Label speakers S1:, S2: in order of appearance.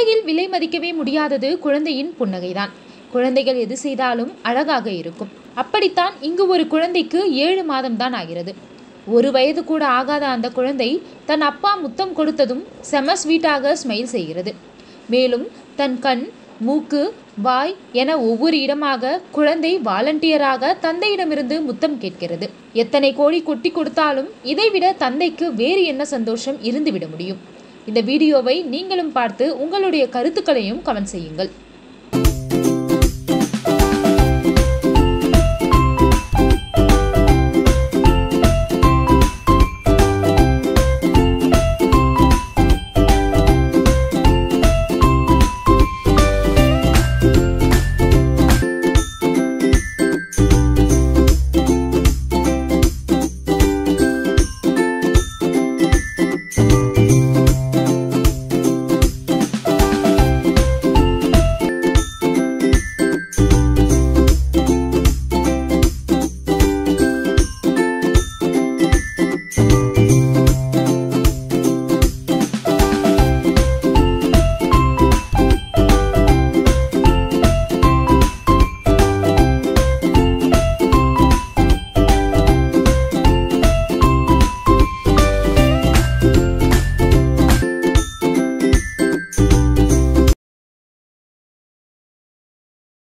S1: உலகில் விலை மதிக்கவே முடியாதது குழந்தையின் புன்னகைதான் குழந்தைகள் எது செய்தாலும் அழகாக இருக்கும் அப்படித்தான் இங்கு ஒரு குழந்தைக்கு ஏழு மாதம்தான் ஆகிறது ஒரு வயது கூட ஆகாத அந்த குழந்தை தன் அப்பா முத்தம் கொடுத்ததும் செம ஸ்வீட்டாக ஸ்மைல் செய்கிறது மேலும் தன் கண் மூக்கு வாய் என ஒவ்வொரு இடமாக குழந்தை வாலண்டியராக தந்தையிடமிருந்து முத்தம் கேட்கிறது எத்தனை கோடி கொட்டி கொடுத்தாலும் இதைவிட தந்தைக்கு வேறு என்ன சந்தோஷம் இருந்துவிட முடியும் இந்த வீடியோவை நீங்களும் பார்த்து உங்களுடைய கருத்துக்களையும் கமெண்ட் செய்யுங்கள்